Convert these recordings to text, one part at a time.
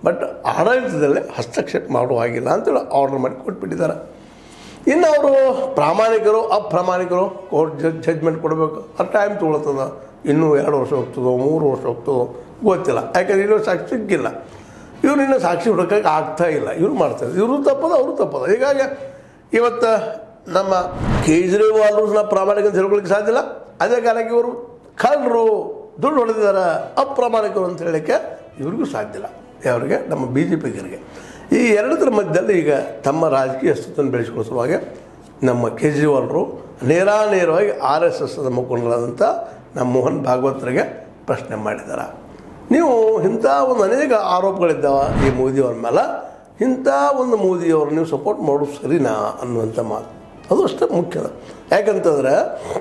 But ಆಡಳಿತದಲ್ಲೇ ಹಸ್ತಕ್ಷೇಪ ಮಾಡುವ ಹಾಗಿಲ್ಲ ಅಂತೇಳಿ ಆರ್ಡರ್ ಮಾಡಿ ಕೊಟ್ಬಿಟ್ಟಿದ್ದಾರೆ ಇನ್ನು ಅವರು ಪ್ರಾಮಾಣಿಕರು ಅಪ್ರಾಮಾಣಿಕರು ಕೋರ್ಟ್ ಜಡ್ ಜಡ್ಜ್ಮೆಂಟ್ ಕೊಡಬೇಕು ಆ ಟೈಮ್ ತೊಗೊಳ್ತದ ಇನ್ನೂ ಎರಡು ವರ್ಷ ಹೋಗ್ತದೋ ಮೂರು ವರ್ಷ ಹೋಗ್ತದೋ ಗೊತ್ತಿಲ್ಲ ಯಾಕಂದ್ರೆ ಇನ್ನೂ ಸಾಕ್ಷಿ ಸಿಕ್ಕಿಲ್ಲ ಇವ್ರು ಇನ್ನೂ ಸಾಕ್ಷಿ ಹುಡುಕಕ್ಕೆ ಆಗ್ತಾ ಇಲ್ಲ ಇವ್ರು ಮಾಡ್ತಾರೆ ಇವರು ತಪ್ಪದ ಅವರು ತಪ್ಪದ ಹೀಗಾಗಿ ಇವತ್ತು ನಮ್ಮ ಕೇಜ್ರಿವಾಲ್ರನ್ನ ಪ್ರಾಮಾಣಿಕ ಅಂತ ಹೇಳ್ಕೊಳಿಕ್ಕೆ ಸಾಧ್ಯ ಇಲ್ಲ ಅದೇ ಕಾರಣಕ್ಕೆ ಇವರು ಕಳ್ಳರು ದುಡ್ಡು ಹೊಡೆದಿದ್ದಾರೆ ಅಪ್ರಾಮಾಣಿಕರು ಅಂತ ಹೇಳಲಿಕ್ಕೆ ಇವ್ರಿಗೂ ಸಾಧ್ಯ ಇಲ್ಲ ಯಾವ್ರಿಗೆ ನಮ್ಮ ಬಿ ಜೆ ಪಿಗರಿಗೆ ಈ ಎರಡರ ಮಧ್ಯದಲ್ಲಿ ಈಗ ತಮ್ಮ ರಾಜಕೀಯ ಅಸ್ತಿತ್ವವನ್ನು ಬೆಳೆಸ್ಕೊಳ್ಳೋ ಸಲುವಾಗಿ ನಮ್ಮ ಕೇಜ್ರಿವಾಲ್ರು ನೇರಾನೇರವಾಗಿ ಆರ್ ಎಸ್ ಎಸ್ ಮುಖಂಡರಾದಂಥ ನಮ್ಮ ಮೋಹನ್ ಭಾಗವತರಿಗೆ ಪ್ರಶ್ನೆ ಮಾಡಿದ್ದಾರೆ ನೀವು ಇಂಥ ಒಂದು ಅನೇಕ ಆರೋಪಗಳಿದ್ದಾವ ಈ ಮೋದಿಯವ್ರ ಮೇಲೆ ಇಂಥ ಒಂದು ಮೋದಿಯವ್ರು ನೀವು ಸಪೋರ್ಟ್ ಮಾಡೋದು ಸರಿನಾ ಅನ್ನುವಂಥ ಮಾತು ಅದು ಅಷ್ಟೇ ಮುಖ್ಯ ಯಾಕಂತಂದ್ರೆ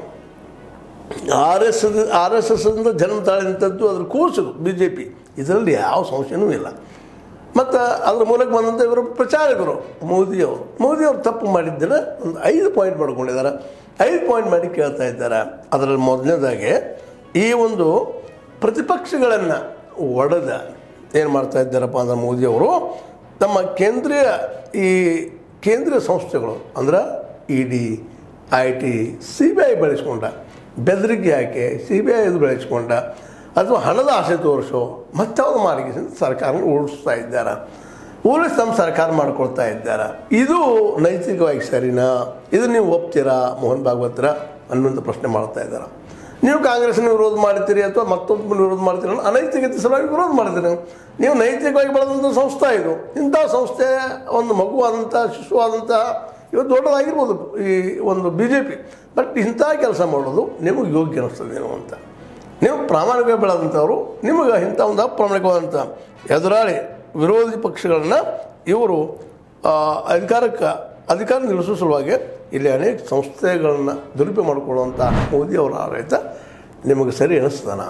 R S R S S ಅಂತ ಜನ್ಮ ತಾಳಿದಂಥದ್ದು ಅದ್ರ ಕೂಸು ಬಿ ಜೆ ಪಿ ಇದರಲ್ಲಿ ಯಾವ ಸಂಶಯನೂ ಇಲ್ಲ ಮತ್ತು ಅದ್ರ ಮೂಲಕ ಬಂದಂಥ ಇವರು ಪ್ರಚಾರಕರು ಮೋದಿಯವರು ಮೋದಿಯವರು ತಪ್ಪು ಮಾಡಿದ್ದನ್ನು ಒಂದು ಐದು ಪಾಯಿಂಟ್ ಮಾಡ್ಕೊಂಡಿದ್ದಾರೆ ಐದು ಪಾಯಿಂಟ್ ಮಾಡಿ ಕೇಳ್ತಾ ಇದ್ದಾರೆ ಅದರಲ್ಲಿ ಮೊದಲನೇದಾಗಿ ಈ ಒಂದು ಪ್ರತಿಪಕ್ಷಗಳನ್ನು ಒಡೆದ ಏನು ಮಾಡ್ತಾ ಇದ್ದಾರಪ್ಪ ಅಂದ್ರೆ ಮೋದಿಯವರು ತಮ್ಮ ಕೇಂದ್ರೀಯ ಈ ಕೇಂದ್ರೀಯ ಸಂಸ್ಥೆಗಳು ಅಂದ್ರೆ E D I T C B I ಬೆಳೆಸ್ಕೊಂಡ ಬೆದರಿಕೆ ಹಾಕಿ ಸಿ ಬಿ ಐ ಇದು ಬೆಳೆಸ್ಕೊಂಡ ಅಥವಾ ಹಣದ ಆಸೆ ತೋರಿಸೋ ಮತ್ತಾವುದು ಮಾರ್ಗ ಸರ್ಕಾರ ಉಳಿಸ್ತಾ ಇದ್ದಾರೆ ಉಳಿಸಿ ತಮ್ಮ ಸರ್ಕಾರ ಮಾಡ್ಕೊಳ್ತಾ ಇದ್ದಾರೆ ಇದು ನೈತಿಕವಾಗಿ ಸರಿನಾ ಇದು ನೀವು ಒಪ್ತೀರಾ ಮೋಹನ್ ಭಾಗವತರ ಅನ್ನುವಂಥ ಪ್ರಶ್ನೆ ಮಾಡ್ತಾ ಇದ್ದಾರೆ ನೀವು ಕಾಂಗ್ರೆಸ್ನ ವಿರೋಧ ಮಾಡ್ತೀರಿ ಅಥವಾ ಮತ್ತೊಬ್ಬನ ವಿರೋಧ ಮಾಡ್ತೀರಿ ಅನ್ನೋ ಅನೈತಿಕತೆ ಸಲುವಾಗಿ ವಿರೋಧ ಮಾಡ್ತೀರಿ ನೀವು. ನೀವು ನೈತಿಕವಾಗಿ ಬೆಳೆದಂಥ ಸಂಸ್ಥೆ ಇದು ಇಂಥ ಸಂಸ್ಥೆ ಒಂದು ಮಗುವಾದಂಥ ಶಿಶುವಾದಂಥ ಇವತ್ತು ದೊಡ್ಡದಾಗಿರ್ಬೋದು ಈ ಒಂದು ಬಿ ಜೆ ಪಿ ಬಟ್ ಇಂಥ ಕೆಲಸ ಮಾಡೋದು ನಿಮಗೆ ಯೋಗ್ಯ ಅನ್ನಿಸ್ತದೇನೋ ಅಂತ ನೀವು ಪ್ರಾಮಾಣಿಕ ಬೆಳೆದಂಥವ್ರು ನಿಮಗೆ ಇಂಥ ಒಂದು ಅಪ್ರಾಮಾಣಿಕವಾದಂಥ ಎದುರಾಳಿ ವಿರೋಧಿ ಪಕ್ಷಗಳನ್ನ ಇವರು ಆ, ಅಧಿಕಾರಕ್ಕೆ ಅಧಿಕಾರ ನಿಲ್ಲಿಸುವ ಸಲುವಾಗಿ ಇಲ್ಲಿ ಅನೇಕ ಸಂಸ್ಥೆಗಳನ್ನು ದುರುಪಯೋಗ ಮಾಡಿಕೊಳ್ಳುವಂಥ ಮೋದಿ ಅವರ ಆಡಳಿತ ನಿಮಗೆ ಸರಿ ಅನಿಸ್ತದನ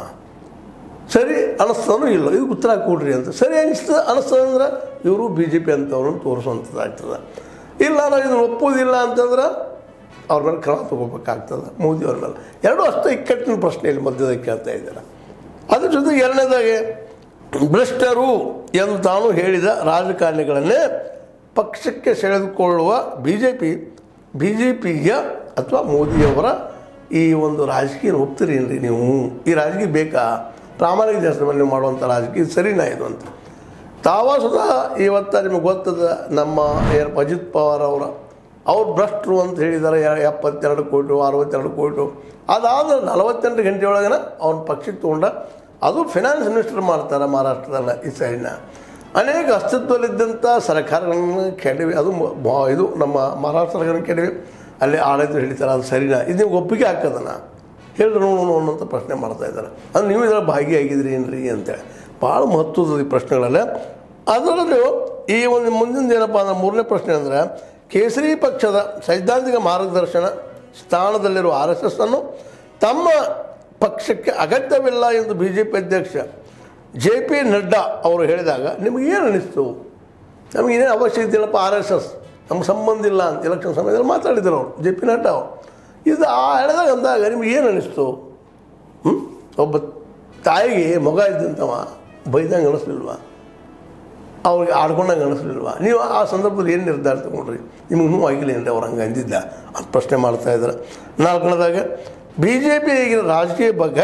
ಸರಿ ಅನ್ನಿಸ್ತಾನೋ ಇಲ್ಲ ಇದು ಉತ್ತರ ಕೊಡ್ರಿ ಅಂತ ಸರಿ ಅನಿಸ್ತದೆ ಅನ್ನಿಸ್ತದೆ ಅಂದ್ರೆ ಇವರು ಬಿ ಜೆ ಪಿ ಅಂತವ್ರನ್ನ ತೋರಿಸುವಂಥದ್ದಾಗ್ತದೆ ಇಲ್ಲ ನಾವು ಇದನ್ನು ಒಪ್ಪೋದಿಲ್ಲ ಅಂತಂದ್ರೆ ಅವ್ರ ಮೇಲೆ ಕ್ರಮ ತಗೋಬೇಕಾಗ್ತದೆ ಮೋದಿ ಅವ್ರ ಮೇಲೆ ಎರಡೂ ಅಷ್ಟೇ ಇಕ್ಕಟ್ಟಿನ ಪ್ರಶ್ನೆಯಲ್ಲಿ ಮಧ್ಯದಲ್ಲಿ ಕೇಳ್ತಾ ಇದ್ದಾರೆ ಅದ್ರ ಜೊತೆಗೆ ಎರಡನೇದಾಗಿ ಭ್ರಷ್ಟರು ಎಂದು ತಾನು ಹೇಳಿದ ರಾಜಕಾರಣಿಗಳನ್ನೇ ಪಕ್ಷಕ್ಕೆ ಸೆಳೆದುಕೊಳ್ಳುವ B J P B J ಪಿಯ ಅಥವಾ ಮೋದಿಯವರ ಈ ಒಂದು ರಾಜಕೀಯ ಒಪ್ತೀರಿ ಏನ್ರಿ ನೀವು ಈ ರಾಜಕೀಯ ಬೇಕಾ ಪ್ರಾಮಾಣಿಕ ದೇಶದ ಮೇಲೆ ನೀವು ಮಾಡುವಂಥ ರಾಜಕೀಯ ಸರಿನಾ ಇದು ಅಂತ ತಾವ ಸುಧಾ ಇವತ್ತು ನಿಮಗೆ ಗೊತ್ತದ ನಮ್ಮ ಏನಪ್ಪ ಅಜಿತ್ ಪವಾರ್ ಅವರ ಅವ್ರು ಭ್ರಷ್ಟರು ಅಂತ ಹೇಳಿದ್ದಾರೆ ಎ- ಎಪ್ಪತ್ತೆರಡು ಕೋಟಿ ಅರವತ್ತೆರಡು ಕೋಟಿ ಅದಾದ ನಲವತ್ತೆಂಟು ಗಂಟೆ ಒಳಗನ ಅವ್ನ ಪಕ್ಷಕ್ಕೆ ತೊಗೊಂಡ ಅದು ಫಿನಾನ್ಸ್ ಮಿನಿಸ್ಟರ್ ಮಾಡ್ತಾರೆ ಮಹಾರಾಷ್ಟ್ರದಲ್ಲ ಈ ಸೈಡ್ನ ಅನೇಕ ಅಸ್ತಿತ್ವದಲ್ಲಿದ್ದಂಥ ಸರ್ಕಾರಗಳನ್ನು ಕೆಡವಿ ಅದು ಮ- ಬಾ- ಇದು ನಮ್ಮ ಮಹಾರಾಷ್ಟ್ರ ಸರ್ಕಾರನ ಕೆಡವಿ ಅಲ್ಲಿ ಆಡಳಿತ ಹಿಡಿತಾರೆ ಅದು ಸರಿನಾ ಇದು ನಿಮ್ಗೆ ಒಪ್ಪಿಗೆ ಹಾಕದನ ಹೇಳ್ರಿ ನೋಡೋಣ ಅನ್ನೋಂಥ ಪ್ರಶ್ನೆ ಮಾಡ್ತಾ ಇದ್ದಾರೆ ಅದು ನೀವು ಇದರಲ್ಲಿ ಭಾಗಿಯಾಗಿದ್ರಿ ಏನ್ರಿ ಅಂತೇಳಿ ಭಾಳ ಮಹತ್ವದ ಈ ಪ್ರಶ್ನೆಗಳಲ್ಲ ಅದರಲ್ಲೂ ಈ ಒಂದು ಮುಂದಿನ ಏನಪ್ಪ ಅಂದ್ರೆ ಮೂರನೇ ಪ್ರಶ್ನೆ ಅಂದರೆ ಕೇಸರಿ ಪಕ್ಷದ ಸೈದ್ಧಾಂತಿಕ ಮಾರ್ಗದರ್ಶನ ಸ್ಥಾನದಲ್ಲಿರುವ ಆರ್ ಎಸ್ ಎಸ್ ಅನ್ನು ತಮ್ಮ ಪಕ್ಷಕ್ಕೆ ಅಗತ್ಯವಿಲ್ಲ ಎಂದು ಬಿ ಜೆ ಪಿ ಅಧ್ಯಕ್ಷ ಜೆ ಪಿ ನಡ್ಡಾ ಅವರು ಹೇಳಿದಾಗ ನಿಮಗೇನು ಅನ್ನಿಸ್ತು ನಮಗೇನೇನು ಅವಶ್ಯಕತೆ ಇಲ್ಲಪ್ಪ ಆರ್ ಎಸ್ ಎಸ್ ನಮ್ಗೆ ಸಂಬಂಧ ಇಲ್ಲ ಅಂತ ಎಲೆಕ್ಷನ್ ಸಮಯದಲ್ಲಿ ಮಾತಾಡಿದ್ರು ಅವರು ಜೆ ಪಿ ನಡ್ಡಾ ಅವರು ಇದು ಆ ಹೇಳಿದಾಗ ಅಂದಾಗ ನಿಮ್ಗೆ ಏನು ಅನ್ನಿಸ್ತು ಹ್ಞೂ ಒಬ್ಬ ತಾಯಿಗೆ ಮಗ ಇದ್ದಂಥವ ಬೈದಂಗೆ ಅನಿಸ್ಲಿಲ್ವಾ ಅವ್ರಿಗೆ ಆಡ್ಕೊಂಡಂಗೆ ಅನಿಸ್ಲಿಲ್ವಾ ನೀವು ಆ ಸಂದರ್ಭದಲ್ಲಿ ಏನು ನಿರ್ಧಾರ ತಗೊಂಡ್ರಿ ನಿಮ್ಗೆ ನೋವು ಆಗಿಲ್ಲ ಏನ್ರಿ ಅವ್ರು ಹಂಗೆ ಅಂದಿದ್ದ ಅಂತ ಪ್ರಶ್ನೆ ಮಾಡ್ತಾ ಇದ್ದಾರೆ ನಾಲ್ಕನೇದಾಗ ಬಿ ಜೆ ಪಿ ಈಗಿನ ರಾಜಕೀಯ ಬಗ್ಗೆ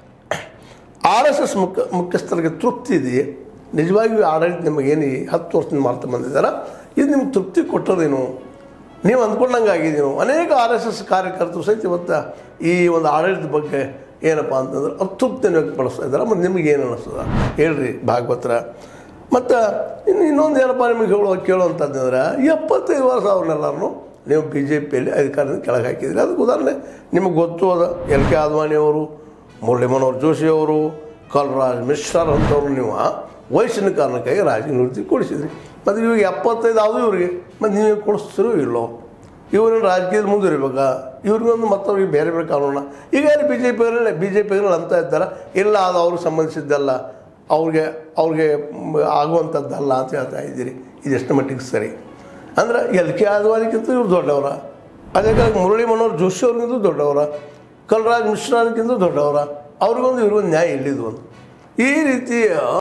ಆರ್ ಎಸ್ ಎಸ್ ಮುಖ್ಯ ಮುಖ್ಯಸ್ಥರಿಗೆ ತೃಪ್ತಿ ಇದೆಯೇ ನಿಜವಾಗಿಯೂ ಆಡಳಿತ ನಿಮಗೇನು ಈ ಹತ್ತು ವರ್ಷದಿಂದ ಮಾಡ್ತಾ ಬಂದಿದ್ದಾರೆ ಇದು ನಿಮ್ಗೆ ತೃಪ್ತಿ ಕೊಟ್ಟದೇನು ನೀವು ಅಂದ್ಕೊಂಡಂಗೆ ಆಗಿದ್ದೀನೋ ಅನೇಕ ಆರ್ ಎಸ್ ಎಸ್ ಕಾರ್ಯಕರ್ತರು ಸಹಿತ ಇವತ್ತು ಈ ಒಂದು ಆಡಳಿತದ ಬಗ್ಗೆ ಏನಪ್ಪ ಅಂತಂದ್ರೆ ಅತೃಪ್ತಿಯನ್ನು ವ್ಯಕ್ತಪಡಿಸ್ತಾ ಇದ್ದಾರೆ ಮತ್ತು ನಿಮಗೆ ಏನು ಅನ್ನಿಸ್ತದ ಹೇಳ್ರಿ ಭಾಗವತರ ಮತ್ತು ಇನ್ನು ಇನ್ನೊಂದು ಏನಪ್ಪ ನಿಮಗೆ ಹೇಳೋ ಕೇಳುವಂಥದ್ದಂದ್ರೆ ಎಪ್ಪತ್ತೈದು ವರ್ಷ ಅವ್ರನ್ನೆಲ್ಲರನ್ನು ನೀವು ಬಿ ಜೆ ಪಿಯಲ್ಲಿ ಅಧಿಕಾರದಿಂದ ಕೆಳಗೆ ಹಾಕಿದ್ರಿ ಅದಕ್ಕೆ ಉದಾಹರಣೆ ನಿಮಗೆ ಗೊತ್ತು ಅದ ಎಲ್ ಕೆ ಆದ್ವಾನಿಯವರು ಮುರಳಿ ಮನೋಹರ್ ಜೋಶಿ ಅವರು ಕಲ್ರಾಜ್ ಮಿಶ್ರಾರ್ ಅಂತವ್ರು ನೀವು ವಯಸ್ಸಿನ ಕಾರಣಕ್ಕಾಗಿ ರಾಜಕೀಯ ನಿವೃತ್ತಿ ಕೊಡಿಸಿದ್ರಿ ಮತ್ತು ಇವಾಗ ಎಪ್ಪತ್ತೈದು ಆದರೂ ಇವ್ರಿಗೆ ಮತ್ತು ನೀವು ಕೊಡಿಸ್ತಿರೋ ಇಲ್ಲೋ ಇವ್ರನ್ನ ರಾಜಕೀಯದ ಮುಂದುವರಿಬೇಕಾ ಇವ್ರಿಗೊಂದು ಮತ್ತವ್ರಿಗೆ ಬೇರೆ ಬೇರೆ ಕಾನೂನ ಈಗ ಬಿ ಜೆ ಪಿಯವರಲ್ಲೇ ಬಿ ಜೆ ಪಿಗಳು ಅಂತ ಇದ್ದಾರೆ ಇಲ್ಲ ಅದು ಅವ್ರಿಗೆ ಸಂಬಂಧಿಸಿದ್ದಲ್ಲ ಅವ್ರಿಗೆ ಅವ್ರಿಗೆ ಮ್, ಆಗುವಂಥದ್ದಲ್ಲ ಅಂತ ಹೇಳ್ತಾ ಇದ್ದೀರಿ ಇದೆಷ್ಟು ಮಟ್ಟಿಗೆ ಸರಿ ಅಂದ್ರೆ ಎಲ್ ಕೆ ಆದ್ವಾನಿಗಿಂತ ಇವ್ರು ದೊಡ್ಡವರ ಅದೇ ಕಾಲಕ್ಕೆ ಮುರಳಿ ಮನೋಹರ್ ಜೋಶಿ ಅವ್ರಿಗಿಂತ ದೊಡ್ಡವರ ಕಲ್ರಾಜ್ ಮಿಶ್ರಾನ್ಕಿಂತ ದೊಡ್ಡವರ ಅವ್ರಿಗೊಂದು ಇವ್ರಿಗೊಂದು ನ್ಯಾಯ ಎಲ್ಲಿದು ಒಂದು ಈ ರೀತಿಯ